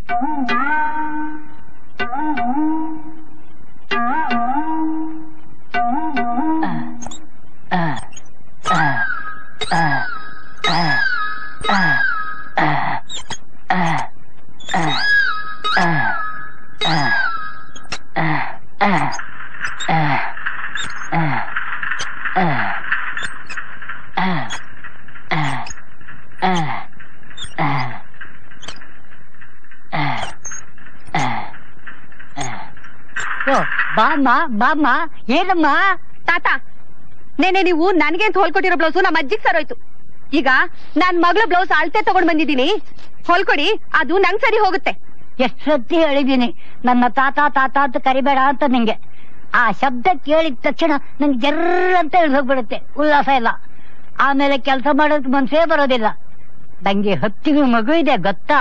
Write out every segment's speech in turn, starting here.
ಓ, ಬಾಮ್ಮ ಬಾಮ್ಮ ಏನಮ್ಮ ತಾತ ನೆನೆ ನೀವು ನನ್ಗೆ ಅಂತ ಹೊಲ್ಕೊಟ್ಟಿರೋ ಬ್ಲೌಸು ನಮ್ಮ ಅಜ್ಜಿಗ್ ಸರೋಯ್ತು ಈಗ ನನ್ ಮಗಳ ಬ್ಲೌಸ್ ಅಳತೆ ತಗೊಂಡ್ ಬಂದಿದ್ದೀನಿ ಹೊಲ್ಕೊಡಿ ಅದು ನಂಗ್ ಸರಿ ಹೋಗುತ್ತೆ ಎಷ್ಟ್ ಸತಿ ಹೇಳಿದೀನಿ ನನ್ನ ತಾತ ತಾತ ಅಂತ ಕರಿಬೇಡ ಅಂತ ನಿಂಗೆ ಆ ಶಬ್ದ ಕೇಳಿದ ತಕ್ಷಣ ನಂಗೆ ಜರ್ರ ಅಂತ ಇಳ್ದು ಹೋಗ್ಬಿಡುತ್ತೆ ಉಲ್ಲಾಸ ಇಲ್ಲ ಆಮೇಲೆ ಕೆಲಸ ಮಾಡೋದಕ್ಕೆ ಮನ್ಸೇ ಬರೋದಿಲ್ಲ ನಂಗೆ ಹತ್ತಿಗೆ ಮಗು ಇದೆ ಗೊತ್ತಾ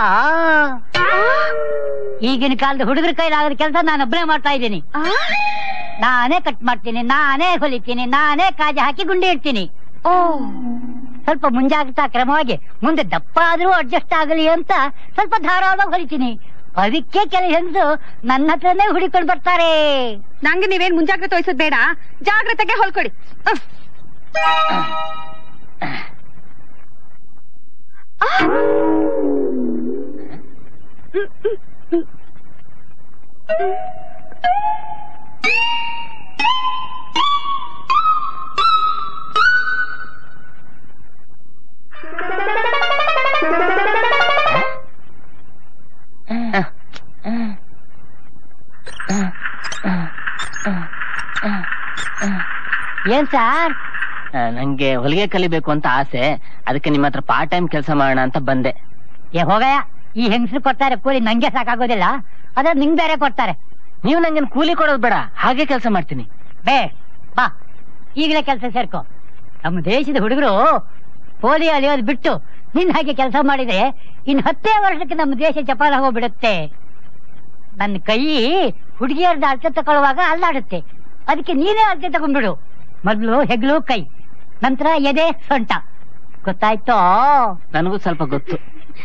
ಈಗಿನ ಕಾಲದ ಹುಡುಗರ ಕೈಲಾಗದ ಕೆಲಸ ನಾನು ಒಬ್ಬನೇ ಮಾಡ್ತಾ ಇದ್ದೀನಿ ನಾನೇ ಕಟ್ ಮಾಡ್ತೀನಿ ನಾನೇ ಹೊಲಿತೀನಿ ನಾನೇ ಕಾಜಿ ಹಾಕಿ ಗುಂಡಿ ಇಡ್ತೀನಿ ಓ ಸ್ವಲ್ಪ ಮುಂಜಾಗ್ರತಾ ಕ್ರಮವಾಗಿ ಮುಂದೆ ದಪ್ಪ ಆದ್ರೂ ಅಡ್ಜಸ್ಟ್ ಆಗಲಿ ಅಂತ ಸ್ವಲ್ಪ ಧಾರಾಳವಾಗಿ ಹೊಲಿತೀನಿ ಅದಕ್ಕೆ ಕೆಲ ಹೆಂಗಸು ನನ್ನ ಹತ್ರನೇ ಹುಡಿಕೊಂಡು ಬರ್ತಾರೆ ನಂಗೆ ನೀವೇನ್ ಮುಂಜಾಗ್ರತೆ ವಹಿಸೋದ್ ಬೇಡ ಜಾಗ್ರತೆಗೆ ಹೊಲ್ಕೊಡಿ ಅಹ್. ಆ! ಏನ್ ಸಾರ್ ಆ, ನಂಗೆ ಹೊಲಿಗೆ ಕಲಿಬೇಕು ಅಂತ ಆಸೆ ಅದಕ್ಕೆ ನಿಮ್ಮ ಹತ್ರ ಪಾರ್ಟ್ ಟೈಮ್ ಕೆಲಸ ಮಾಡೋಣ ಅಂತ ಬಂದೆ ಏ ಹೋಗಯ್ಯ ಈ ಹೆಂಗಸರು ಕೊಡ್ತಾರೆ ಕೂಲಿ ನಂಗೆ ಸಾಕಾಗೋದಿಲ್ಲ ಅದ್ರ ನಿಂಗ್ ಬೇರೆ ಕೊಡ್ತಾರೆ ನೀವು ನಂಗೆ ಕೂಲಿ ಕೊಡೋದು ಬೇಡ ಹಾಗೆ ಕೆಲಸ ಮಾಡ್ತೀನಿ ಬೇ ಬಾ ಈಗಲೇ ಕೆಲಸ ಸೇರ್ಕೊ ನಮ್ಮ ದೇಶದ ಹುಡುಗರು ಪೋಲಿಯೋ ಅಲಿಯೋದು ಬಿಟ್ಟು ನಿನ್ ಹಾಗೆ ಕೆಲಸ ಮಾಡಿದ್ರೆ ಇನ್ ಹತ್ತೇ ವರ್ಷಕ್ಕೆ ನಮ್ಮ ದೇಶ ಜಪಾನ್ ಹೋಗ್ಬಿಡುತ್ತೆ ನನ್ನ ಕೈ ಹುಡುಗಿಯರ್ದ ಅಳತೆ ತಗೊಳ್ಳುವಾಗ ಅಲ್ಲಾಡುತ್ತೆ ಅದಕ್ಕೆ ನೀನೇ ಅಳತೆ ತಗೊಂಡ್ಬಿಡು ಮೊದ್ಲು ಹೆಗ್ಲು ಕೈ ನಂತರ ಎದೆ ಸೊಂಟ ಗೊತ್ತಾಯ್ತೋ ನನಗೂ ಸ್ವಲ್ಪ ಗೊತ್ತು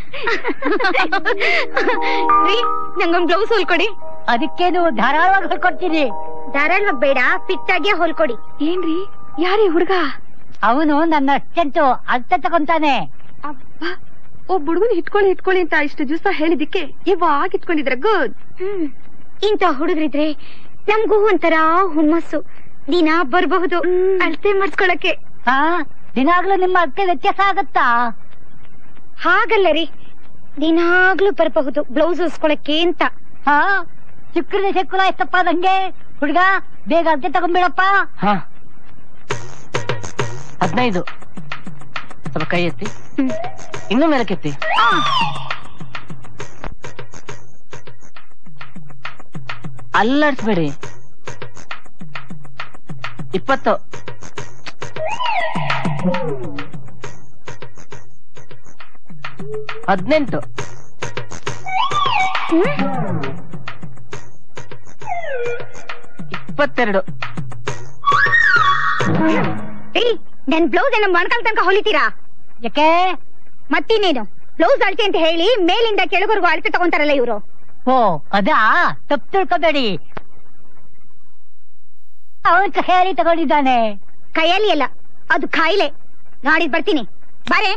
ರೀ ನಂಗೊಂದ್ ಬ್ಲೌಸ್ ಹೊಲ್ಕೊಡಿ ಅದಕ್ಕೇನು ಧಾರಾಳವಾಗಿ ಹೊಲ್ಕೊಡ್ತೀನಿ ಧಾರಾಳವಾಗಿ ಬೇಡ ಪಿಟ್ಟಾಗೆ ಹೊಲ್ಕೊಡಿ ಏನ್ರಿ ಯಾರೀ ಹುಡ್ಗ ಅವನು ನನ್ನ ಅಷ್ಟೆಂಟು ಅಳತೆ ತಗೊಂತಾನೆ ಅಬ್ಬಾ ಒಬ್ಬ ಹುಡುಗನ್ ಇಟ್ಕೊಳ್ಳಿ ಇಟ್ಕೊಳ್ಳಿ ಅಂತ ಇಷ್ಟು ದಿವಸ ಹೇಳಿದಿಕ್ಕೆ ಇವಾಗ ಇಟ್ಕೊಂಡಿದ್ರೆ ಗುಡ್ ಹ್ಮ್ ಇಂಥ ಹುಡುಗರಿದ್ರೆ ನಮ್ಗೂ ಒಂಥರ ಹುಮ್ಮಸ್ಸು ದಿನ ಬರಬಹುದು ಅಳತೆ ಮಾಡ್ಸ್ಕೊಳಕ್ಕೆ ಹಾ ದಿನಾಗ್ಲೂ ನಿಮ್ಮ ಅಳತೆ ವ್ಯತ್ಯಾಸ ಆಗತ್ತಾ ಹಾಗಲ್ಲ ರೀ ದಿನಾಗ್ಲೂ ಬರಬಹುದು ಬ್ಲೌಸ್ ಹೊಸ್ಕೊಳಕ್ಕೆ ಅಂತ ಹಾ ಚಿಕ್ಕದ ಸಿಕ್ಕುಲ ಎಷ್ಟಪ್ಪ ನಂಗೆ ಹುಡ್ಗ ಬೇಗ ಅಳತೆ ತಗೊಂಡ್ಬಿಡಪ್ಪ ಹಾ ಹದಿನೈದು ಸ್ವಲ್ಪ ಕೈ ಎತ್ತಿ ಇನ್ನೂ ಮೇಲಕ್ಕೆತ್ತಿ ಅಲ್ಲಾಡ್ಸ್ಬೇಡಿ ಇಪ್ಪತ್ತು ಹದಿನೆಂಟು ಇಪ್ಪತ್ತೆರಡು ರೀ ನನ್ ಬ್ಲೌಸ್ ಏನೋ ಮೊಣಕಾಲ್ ತನಕ ಹೊಲಿತೀರಾ ಯಾಕೆ ಮತ್ತಿನ್ನೇನು ಬ್ಲೌಸ್ ಅಳತೆ ಅಂತ ಹೇಳಿ ಮೇಲಿಂದ ಕೆಳಗವರೆಗೂ ಅಳತೆ ತಗೊಂತಾರಲ್ಲ ಇವರು ಓ ಅದಾ ತಪ್ಪು ತಿಳ್ಕೊಬೇಡಿ ಅವನ್ ಕೈಯಲ್ಲಿ ತಗೊಂಡಿದ್ದಾನೆ ಕೈಯಲ್ಲಿ ಅಲ್ಲ ಅದು ಕಾಯಿಲೆ ನಾಡಿದ್ ಬರ್ತೀನಿ ಬಾರೆ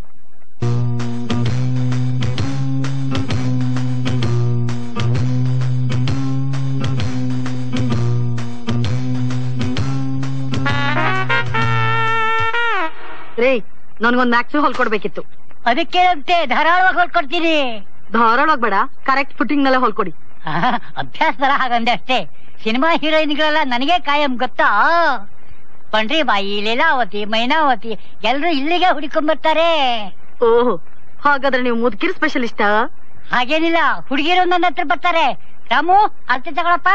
ರೇ ನನ್ಗೊಂದ್ ಮ್ಯಾಕ್ಸಿ ಹೊಲ್ಕೊಡ್ಬೇಕಿತ್ತು ಅದಕ್ಕೆ ಅಂತೆ ಧಾರಾಳವಾಗಿ ಹೊಲ್ಕೊಡ್ತೀನಿ ಧಾರಾಳವಾಗಿ ಬೇಡ ಕರೆಕ್ಟ್ ಫುಟಿಂಗ್ ನಲ್ಲೇ ಹೊಲ್ಕೊಡಿ ಆಹಾ, ಅಭ್ಯಾಸ ತರ ಹಾಗಂದೆ ಅಷ್ಟೇ ಸಿನಿಮಾ ಹೀರೋಯಿನ್ಗಳೆಲ್ಲ ನನಗೆ ಕಾಯಂ ಗೊತ್ತಾ ಪಂಡ್ರಿ ಬಾಯಿ ಲೀಲಾವತಿ ಮೈನಾವತಿ ಎಲ್ರು ಇಲ್ಲಿಗೆ ಹುಡುಕೊಂಡ್ ಬರ್ತಾರೆ ಓಹ್ ಹಾಗಾದ್ರೆ ನೀವು ಮುದುಕಿರ್ ಸ್ಪೆಷಲಿಸ್ಟ ಹಾಗೇನಿಲ್ಲ ಹುಡುಗಿರು ನನ್ನ ಹತ್ರ ಬರ್ತಾರೆ ರಾಮು ಅರ್ಥ ತಗೊಳಪ್ಪ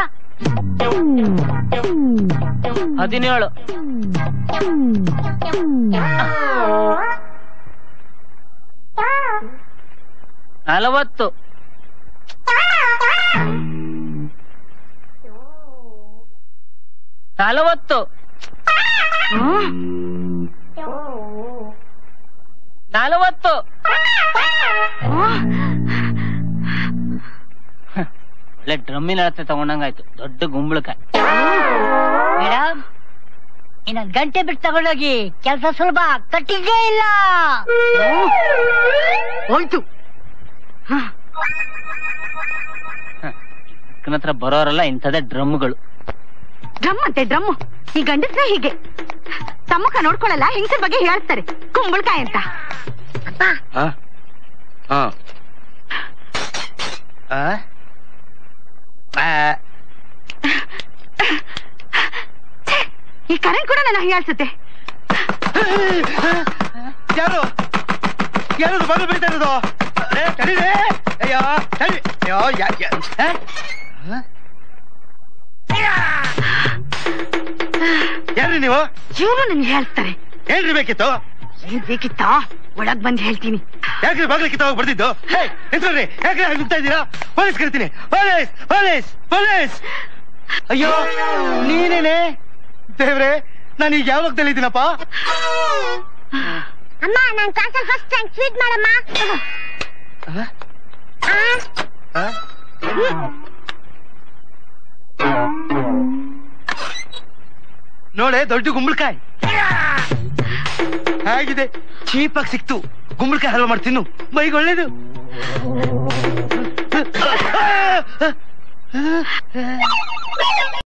ಹದಿನೇಳು ನಲವತ್ತು ನಲವತ್ತು ನಲವತ್ತು ಇಲ್ಲ ಡ್ರಮ್ಮಿನ ಹತ್ರ ತಗೊಂಡಂಗಾಯ್ತು ದೊಡ್ಡ ಗುಂಬಳಕಾಯಿ ಮೇಡಮ್ ಇನ್ನೊಂದ್ ಗಂಟೆ ಬಿಟ್ಟು ತಗೊಂಡೋಗಿ ಕೆಲಸ ಸುಲಭ ಕಟ್ಟಿಗೆ ಇಲ್ಲ ಹೋಯ್ತು ಅಕ್ಕನ ಹತ್ರ ಬರೋರೆಲ್ಲ ಇಂಥದೇ ಡ್ರಮ್ಗಳು ಡ್ರಮ್ ಅಂತೆ ಡ್ರಮ್ ಈ ಗಂಡಸ್ರೆ ಹೀಗೆ ತಮ್ಮಕ ನೋಡ್ಕೊಳಲ್ಲ ಹೆಂಗಸರ ಬಗ್ಗೆ ಹೇಳ್ತಾರೆ ಕುಂಬಳಕಾಯಿ ಅಂತ ಹಾ ಹಾ ಆ? ಆ, ಈ ಕರೆಂಟ್ ಕೂಡ ನನ್ನ ಹೀಯಾಳ್ಸುತ್ತೆ ಯಾರು ಯಾರು ಬಾಗಿಲು ಬೀಳ್ತಾ ಇರೋದು ಏ, ತಡೀರಿ. ಅಯ್ಯೋ ತಡಿ ಅಯ್ಯೋ ಯಾ ಯಾ- ಆ? ಆ? ಯಾರ್ರಿ ನೀವು ಇವರು ನನ್ಗೆ ಹೇಳ್ತಾರೆ ಏನ್ರಿ ಬೇಕಿತ್ತು ಏನ್ ಬೇಕಿತ್ತಾ ಒಳಗ್ ಬಂದ್ ಹೇಳ್ತೀನಿ ಯಾಕ್ರಿ ಬಾಗಿಲು ಕಿತ್ತ ಹೋಗಿ ಬರ್ತಿದ್ದು ಹೇ ನಿಂತ್ಕೊಳ್ರಿ ಯಾಕ್ರಿ ಹಾಗೆ ನಿಂತಾ ಇದ್ದೀರಾ ಪೊಲೀಸ್ ಕರಿತೀನಿ ಪೊಲೀಸ್ ಪೊಲೀಸ್ ಪೊಲೀಸ್ ಅಯ್ಯೋ ನೀನೇನೆ ದೇವ್ರೆ ನಾನು ಈಗ ಯಾವ ಲೋಕದಲ್ಲಿ ಇದ್ದೀನಪ್ಪ ಅಮ್ಮ ನಾನ್ ಕ್ಲಾಸಲ್ಲಿ ಫಸ್ಟ್ ರ್ಯಾಂಕ್ ಸ್ವೀಟ್ ಮಾಡಮ್ಮ ಆ? ಆ, ಆ? ನೋಡೆ ದೊಡ್ಡ ಗುಂಬಳಕಾಯಿ ಹೇಗಿದೆ ಚೀಪಾಗಿ ಸಿಕ್ತು ಗುಂಬಳಕಾಯಿ ಹಲ್ವಾ ಮಾಡಿ ತಿನ್ನು ಬೈಗ್ ಒಳ್ಳೇದು ಆ! ಆ! ಆ!